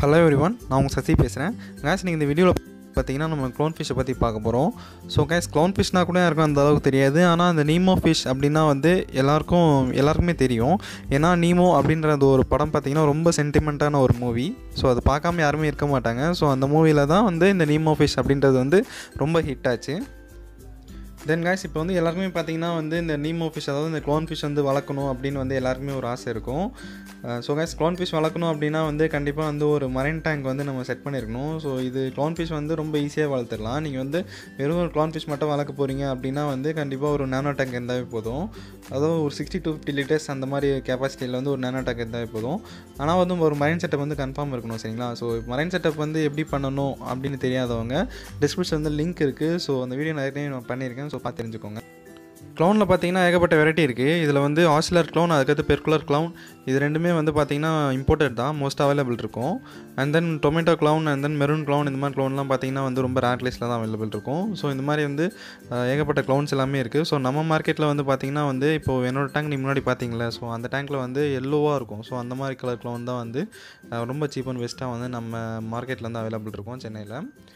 hello everyone நான் உங்கள் சசி பேசுகிறேன் கேஸ் நீங்கள் இந்த வீடியோவில் பார்த்தீங்கன்னா நம்ம க்ளோன் ஃபிஷ்ஷை பற்றி பார்க்க போகிறோம் ஸோ கேஸ் க்ளோன் ஃபிஷ்னா கூட யாருக்கும் அந்த அளவுக்கு தெரியாது ஆனால் அந்த நீமோ ஃபிஷ் அப்படின்னா வந்து எல்லாருக்கும் எல்லாருக்குமே தெரியும் ஏன்னா நீமோ அப்படின்றது ஒரு படம் பார்த்தீங்கன்னா ரொம்ப சென்டிமெண்ட்டான ஒரு மூவி ஸோ அதை பார்க்காம யாருமே இருக்க மாட்டாங்க ஸோ அந்த மூவியில் தான் வந்து இந்த நீமோ ஃபிஷ் அப்படின்றது வந்து ரொம்ப ஹிட் ஆச்சு தென் காய்ஸ் இப்போ வந்து எல்லாருக்குமே பார்த்தீங்கன்னா வந்து இந்த நீமோ ஃபிஷ் அதாவது இந்த க்ளோன் ஃபிஷ் வந்து வளர்க்கணும் அப்படின்னு வந்து எல்லாருக்குமே ஒரு ஆசை இருக்கும் ஸோ காய்ஸ் க்ளோன் ஃபிஷ் வளர்க்கணும் அப்படின்னா வந்து கண்டிப்பாக வந்து ஒரு மரைன் டேங்க் வந்து நம்ம செட் பண்ணியிருக்கணும் ஸோ இது க்ளோன் ஃபிஷ் வந்து ரொம்ப ஈஸியாக வளர்த்துடலாம் நீங்கள் வந்து வெறும் ஒரு க்ளோன் ஃபிஷ் மட்டும் வளர்க்க போகிறீங்க அப்படின்னா வந்து கண்டிப்பாக ஒரு நேனோ டேங்க் இருந்தாவே போதும் அதாவது ஒரு சிக்ஸ்டி டு ஃபிஃப்டி லிட்டர்ஸ் அந்த மாதிரி கெப்பாசிட்டியில் வந்து ஒரு நேனோ டேங்க் இருந்தாவே போதும் ஆனால் வந்து ஒரு மரைன் செட்டப் வந்து கன்ஃபார்ம் இருக்கணும் சரிங்களா ஸோ மரைன் செட்டப் வந்து எப்படி பண்ணணும் அப்படின்னு தெரியாதவங்க டிஸ்கிரிப்ஷன் வந்து லிங்க் இருக்குது ஸோ அந்த வீடியோ நிறைய நான் பண்ணியிருக்கேன் ஸோ பார்த்து தெரிஞ்சுக்கோங்க க்ளவுனில் பார்த்தீங்கன்னா ஏகப்பட்ட வெரைட்டி இருக்குது இதில் வந்து ஆசிலர் க்ளவுன் அதுக்கடுத்து பெர்குலர் க்ளவுன் இது ரெண்டுமே வந்து பார்த்தீங்கன்னா இம்போர்ட்டட் தான் மோஸ்ட் அவைலபிள் இருக்கும் and then tomato clown and then maroon clown இந்த மாதிரி க்ளவுன்லாம் பார்த்தீங்கன்னா வந்து ரொம்ப ரேர் லிஸ்ட்டில் தான் அவைலபிள் இருக்கும் ஸோ இந்த மாதிரி வந்து அஹ், ஏகப்பட்ட க்ளவுன்ஸ் எல்லாமே இருக்குது ஸோ நம்ம மார்க்கெட்டில் வந்து பார்த்தீங்கன்னா வந்து இப்போ என்னோட டேங்க் நீ முன்னாடி பார்த்தீங்களா ஸோ அந்த டேங்க்கில் வந்து எல்லோவாக இருக்கும் ஸோ அந்த மாதிரி கலர் க்ளவுன் தான் வந்து அஹ், ரொம்ப சீப் அண்ட் பெஸ்ட்டாக வந்து நம்ம மார்க்கெட்டில் வந்து அவைலபிள் இருக்கும் சென்னையில்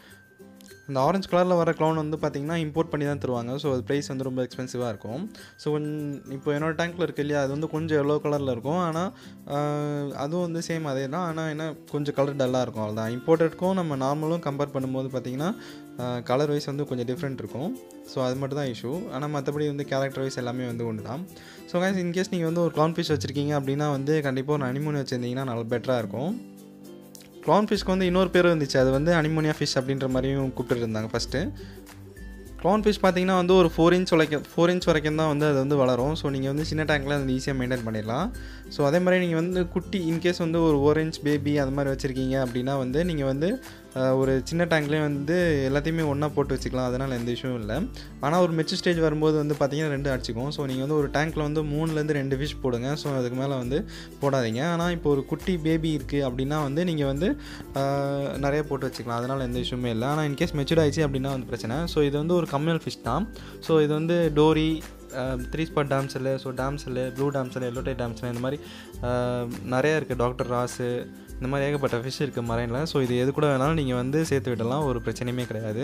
இந்த ஆரஞ்சு கலரில் வர க்ளவுன் வந்து பார்த்தீங்கன்னா இம்போர்ட் பண்ணி தான் தருவாங்க ஸோ அது ப்ரைஸ் வந்து ரொம்ப எக்ஸ்பென்சிவாக இருக்கும் ஸோ இப்போ என்னோட டேங்க்கில் இருக்கு இல்லையா அது வந்து கொஞ்சம் எல்லோ கலரில் இருக்கும் ஆனால் ஆஹ், அதுவும் வந்து சேம் அதே தான் ஆனால் என்ன கொஞ்சம் கலர் டல்லாக இருக்கும் அவ்வளோதான் இம்போர்ட்டட்க்கும் நம்ம நார்மலும் கம்பேர் பண்ணும்போது பார்த்தீங்கன்னா கலர் வைஸ் வந்து கொஞ்சம் டிஃப்ரெண்ட் இருக்கும் ஸோ அது மட்டும் தான் இஷ்யூ ஆனால் மற்றபடி வந்து கேரக்டர் வைஸ் எல்லாமே வந்து ஒன்று தான் ஸோ guys இன்கேஸ் நீங்கள் வந்து ஒரு க்ளவுன் ஃபிஷ் வச்சுருக்கீங்க அப்படின்னா வந்து கண்டிப்பாக ஒரு அனிமோனி வச்சுருந்தீங்கன்னா நல்லா பெட்டராக இருக்கும் க்ளவுன் ஃபிஷ்க்கு வந்து இன்னொரு பேர் இருந்துச்சு அது வந்து அனிமோனியா ஃபிஷ் அப்படின்ற மாதிரியும் கூப்பிட்டு இருந்தாங்க ஃபஸ்ட்டு க்ளவுன் ஃபிஷ் பார்த்தீங்கன்னா வந்து ஒரு ஃபோர் இன்ச் வரைக்கும் ஃபோர் இன்ச் வரைக்கும் தான் வந்து அது வந்து வளரும் ஸோ நீங்கள் வந்து சின்ன டேங்க்கில் அது ஈஸியாக மெயின்டைன் பண்ணிடலாம் ஸோ அதே மாதிரி நீங்கள் வந்து குட்டி இன்கேஸ் வந்து ஒரு ஒரு இன்ச் பேபி அது மாதிரி வச்சுருக்கீங்க அப்படின்னா வந்து நீங்கள் வந்து அஹ், ஒரு சின்ன டேங்க்லேயே வந்து எல்லாத்தையுமே ஒன்றா போட்டு வச்சுக்கலாம் அதனால் எந்த இஷ்யூவும் இல்லை ஆனால் ஒரு மெச்சு ஸ்டேஜ் வரும்போது வந்து பார்த்தீங்கன்னா ரெண்டு அடிச்சிக்கும் ஸோ நீங்கள் வந்து ஒரு டேங்க்கில் வந்து மூணுலேருந்து ரெண்டு ஃபிஷ் போடுங்க ஸோ அதுக்கு மேலே வந்து போடாதீங்க ஆனால் இப்போ ஒரு குட்டி பேபி இருக்குது அப்படின்னா வந்து நீங்கள் வந்து ஆஹ், நிறைய போட்டு வச்சுக்கலாம் அதனால் எந்த இஷ்யூமே இல்லை ஆனால் இன்கேஸ் மெச்சூர்ட் ஆயிடுச்சு அப்படின்னா வந்து பிரச்சனை ஸோ இது வந்து ஒரு கம்யூனல் ஃபிஷ் தான் ஸோ இது வந்து dory three spot damsel so damsel blue damsel yellow tail damsel இந்த மாதிரி ஆஹ், நிறைய இருக்குது டாக்டர் ராஸு இந்த மாதிரி ஏகப்பட்ட ஃபிஷ் இருக்குது மரைனில் ஸோ இது எது கூட வேணாலும் நீங்கள் வந்து சேர்த்து விடலாம் ஒரு பிரச்சனையுமே கிடையாது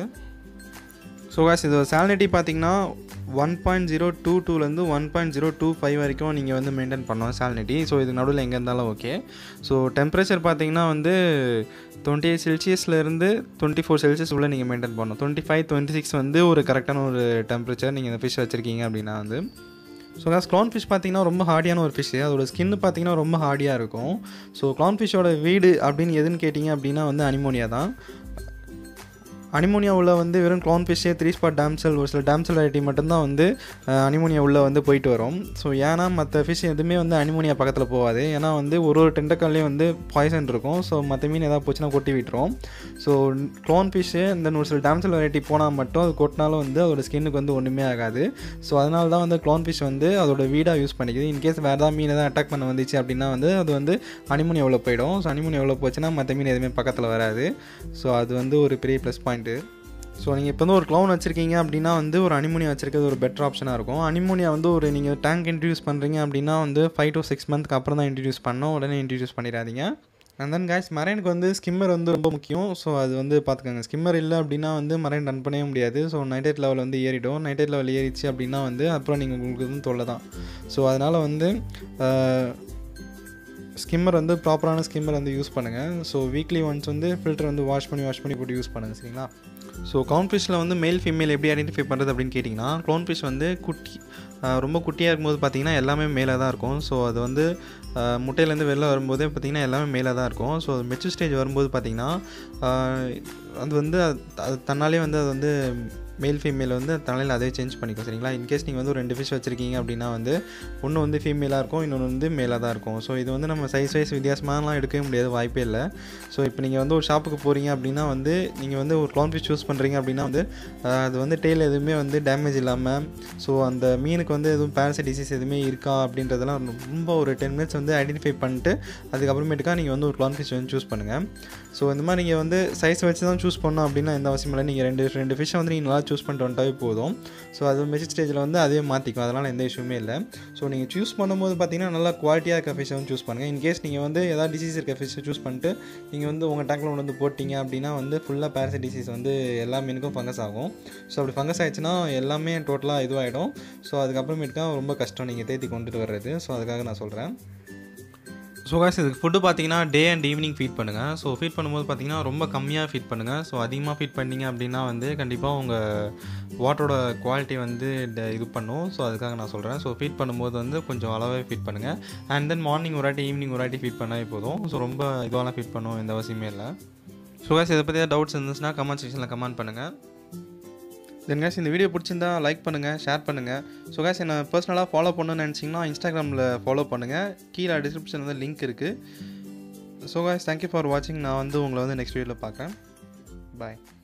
ஸோ காஸ் இது சாலினிட்டி பார்த்தீங்கன்னா ஒன் பாயிண்ட் ஜீரோ டூ டூலேருந்து one point zero two five வரைக்கும் நீங்கள் வந்து மெயின்டைன் பண்ணணும் சாலினிட்டி ஸோ இது நடுவில் எங்கே இருந்தாலும் ஓகே ஸோ டெம்பரேச்சர் பார்த்தீங்கன்னா வந்து டுவெண்ட்டி எயிட் செல்சியஸ்லேருந்து டுவெண்ட்டி ஃபோர் செல்சியஸ் உள்ள நீங்கள் மெயின்டைன் பண்ணணும் டுவெண்ட்டி ஃபைவ் டுவெண்ட்டி சிக்ஸ் வந்து ஒரு கரெக்டான ஒரு டெம்பரேச்சர் நீங்கள் இந்த ஃபிஷ் வச்சுருக்கீங்க அப்படின்னா வந்து ஸோ காஸ் க்ளவுன் ஃபிஷ் பார்த்தீங்கன்னா ரொம்ப ஹார்டியான ஒரு ஃபிஷ் அதோட ஸ்கின் பார்த்தீங்கன்னா ரொம்ப ஹார்டியாக இருக்கும் ஸோ க்ளவுன் ஃபிஷ்ஷோட வீடு அப்படின்னு எதுன்னு கேட்டிங்க அப்படின்னா வந்து அனிமோனியா தான் அனிமோனியா உள்ள வந்து வெறும் க்ளவுன் ஃபிஷ்ஷே த்ரீ ஸ்பாட் டேம்சல் ஒரு சில டேம்சல் வெரைட்டி மட்டும்தான் வந்து அஹ், அனிமோனியா உள்ளே வந்து போயிட்டு வரும் ஸோ ஏன்னா மற்ற ஃபிஷ் எதுவுமே வந்து அனிமோனியா பக்கத்தில் போகாது ஏன்னா வந்து ஒரு ஒரு டெண்டக்கால்லையும் வந்து பாய்சன் இருக்கும் ஸோ மற்ற மீன் ஏதாவது போச்சுன்னா கொட்டி விட்டுரும் ஸோ க்ளோன் ஃபிஷ்ஷு இந்த ஒரு சில டேம்சல் வெரைட்டி போனால் மட்டும் அது கொட்டினாலும் வந்து அதோட ஸ்கின்னுக்கு வந்து ஒன்றுமே ஆகாது ஸோ அதனால தான் வந்து க்ளோன் ஃபிஷ் வந்து அதோட வீடாக யூஸ் பண்ணிக்குது இன்கேஸ் வேறு ஏதாவது மீன் எதாவது அட்டாக் பண்ண வந்துச்சு அப்படின்னா வந்து அது வந்து அனிமோனியா உள்ள போயிடும் ஸோ அனிமோனியா உள்ள போச்சுன்னா மற்ற மீன் எதுவுமே பக்கத்தில் வராது ஸோ அது வந்து ஒரு பெரிய ப்ளஸ் பாயிண்ட்டு ஸோ நீங்கள் இப்போ வந்து ஒரு க்ளவுன் வச்சுருக்கீங்க அப்படின்னா வந்து ஒரு அனிமோனியா வச்சிருக்கிறது ஒரு பெட்டர் ஆப்ஷனாக இருக்கும் அனிமோனியா வந்து ஒரு நீங்கள் டேங்க் இன்ட்ரடியூஸ் பண்ணுறீங்க அப்படின்னா வந்து ஃபைவ் டு சிக்ஸ் மந்த்க்கு அப்புறம் தான் இன்ட்ரடியூஸ் பண்ணோம் உடனே இன்ட்ரடியூஸ் பண்ணிடாதீங்க அண்ட் தென் guys மரைனுக்கு வந்து ஸ்கிம்மர் வந்து ரொம்ப முக்கியம் ஸோ அது வந்து பார்த்துக்கோங்க ஸ்கிம்மர் இல்லை அப்படின்னா வந்து மரைன் ரன் பண்ணவே முடியாது ஸோ நைட்ரேட் லெவல் வந்து ஏறிடும் நைட்ரேட் லெவல் ஏறிச்சு அப்படின்னா வந்து அப்புறம் நீங்கள் உங்களுக்கு வந்து தொல்லை தான் ஸோ அதனால் வந்து ஸ்கிம்மர் வந்து ப்ராப்பரான ஸ்கிம்மர் வந்து யூஸ் பண்ணுங்கள் ஸோ வீக்லி ஒன்ஸ் வந்து ஃபில்டர் வந்து வாஷ் பண்ணி வாஷ் பண்ணி போட்டு யூஸ் பண்ணுங்கள் சரிங்களா ஸோ க்ளவுன் ஃபிஷ்ஷில் வந்து மேல் ஃபீமேல் எப்படி ஐடென்டிஃபை பண்ணுறது அப்படின்னு கேட்டிங்கன்னா க்ளவுன் ஃபிஷ் வந்து குட்டி ஆஹ் ரொம்ப குட்டியாக இருக்கும்போது பார்த்தீங்கன்னா எல்லாமே மேலே தான் இருக்கும் ஸோ அது வந்து ஆஹ் முட்டையிலேருந்து வெளில வரும்போதே பார்த்தீங்கன்னா எல்லாமே மேலே தான் இருக்கும் ஸோ மெச்சு ஸ்டேஜ் வரும்போது பார்த்தீங்கன்னா ஆஹ் அது வந்து அது- அது தன்னாலே வந்து அது வந்து மேல் ஃபீமேல் வந்து தலையில் அதே சேஞ்ச் பண்ணிக்கும் சரிங்களா இன்கேஸ் நீங்கள் வந்து ஒரு ரெண்டு ஃபிஷ் வச்சுருக்கீங்க அப்படின்னா வந்து ஒன்று வந்து ஃபீமேலாக இருக்கும் இன்னொன்று வந்து மேலாக தான் இருக்கும் ஸோ இது வந்து நம்ம சைஸ் வைஸ் வித்தியாசமாலாம் எடுக்கவே முடியாது வாய்ப்பே இல்லை ஸோ இப்போ நீங்கள் வந்து ஒரு ஷாப்புக்கு போகிறீங்க அப்படின்னா வந்து நீங்கள் வந்து ஒரு க்ளவுன் ஃபிஷ் சூஸ் பண்ணுறீங்க அப்படின்னா வந்து ஆஹ் அது வந்து டெய்ல் எதுவுமே வந்து டேமேஜ் இல்லாமல் ஸோ அந்த மீனுக்கு வந்து எதுவும் பேரசைட் டிசீஸ் எதுவுமே இருக்கா அப்படின்றதெல்லாம் ரொம்ப ஒரு டென் மினிட்ஸ் வந்து ஐடென்டிஃபை பண்ணிட்டு அதுக்கப்புறமேட்டுக்கா நீங்கள் வந்து ஒரு க்ளவுன் ஃபிஷ் வந்து சூஸ் பண்ணுங்கள் ஸோ இந்த மாதிரி நீங்கள் வந்து சைஸ் வச்சு தான் சூஸ் பண்ணோம் அப்படின்னா எந்த அவசியம் இல்லை நீங்கள் ரெண்டு ரெண்டு ஃபிஷ்ஷை வந்து நீங்கள் நல்லா சூஸ் பண்ணிட்டு வந்துட்டாவே போதும் ஸோ அது மெசேஜ் ஸ்டேஜில் வந்து அதே மாற்றிக்கும் அதனால் எந்த இஷ்யூமே இல்லை ஸோ நீங்கள் சூஸ் பண்ணும்போது பார்த்தீங்கன்னா நல்லா குவாலிட்டியாக இருக்க ஃபிஷ்ஷை வந்து சூஸ் பண்ணுங்கள் இன்கேஸ் நீங்கள் வந்து ஏதாவது டிசீஸ் இருக்க ஃபிஷ்ஷை சூஸ் பண்ணிட்டு நீங்கள் வந்து உங்கள் டேங்கில் கொண்டு வந்து போட்டிங்க அப்படின்னா வந்து ஃபுல்லாக பேரசைட் டிசீஸ் வந்து எல்லா மீனுக்கும் ஃபங்கஸ் ஆகும் ஸோ அப்படி ஃபங்கஸ் ஆயிடுச்சுன்னா எல்லாமே டோட்டலாக இதுவாகிடும் ஸோ அதுக்கப்புறமேட்டுக்கா ரொம்ப கஷ்டம் நீங்கள் தேத்தி கொண்டுட்டு வர்றது ஸோ அதுக்காக நான் சொல்கிறேன் ஸோ காய்ஸ் இதுக்கு ஃபுட்டு பார்த்தீங்கன்னா டே அண்ட் ஈவினிங் ஃபீட் பண்ணுங்கள் ஸோ ஃபீட் பண்ணும்போது பார்த்தீங்கன்னா ரொம்ப கம்மியாக ஃபீட் பண்ணுங்கள் ஸோ அதிகமாக ஃபீட் பண்ணீங்க அப்படின்னா வந்து கண்டிப்பாக உங்கள் வாட்டரோட குவாலிட்டி வந்து ட- இது பண்ணும் ஸோ அதுக்காக நான் சொல்கிறேன் ஸோ ஃபீட் பண்ணும்போது வந்து கொஞ்சம் அளவே ஃபீட் பண்ணுங்கள் அண்ட் தென் மார்னிங் ஒரு வாட்டி ஈவினிங் ஒரு வாட்டி ஃபீட் பண்ணாவே போதும் ஸோ ரொம்ப இதுவெல்லாம் ஃபீட் பண்ணும் எந்த அவசியமே இல்லை ஸோ காய்ஸ் இதை பற்றி டவுட்ஸ் இருந்துச்சுன்னா கமெண்ட் செக்ஷனில் கமெண்ட் பண்ணுங்கள் தென் guys இந்த வீடியோ பிடிச்சிருந்தா லைக் பண்ணுங்கள் ஷேர் பண்ணுங்கள் ஸோ guys என்னை பர்சனலாக ஃபாலோ பண்ணணும்னு நினச்சிங்கன்னா இன்ஸ்டாகிராமில் ஃபாலோ பண்ணுங்கள் கீழே டிஸ்கிரிப்ஷனில் வந்து லிங்க் இருக்குது ஸோ guys தேங்க்யூ ஃபார் வாட்சிங் நான் வந்து உங்களை வந்து நெக்ஸ்ட் வீடியோவில் பார்க்குறேன் பாய்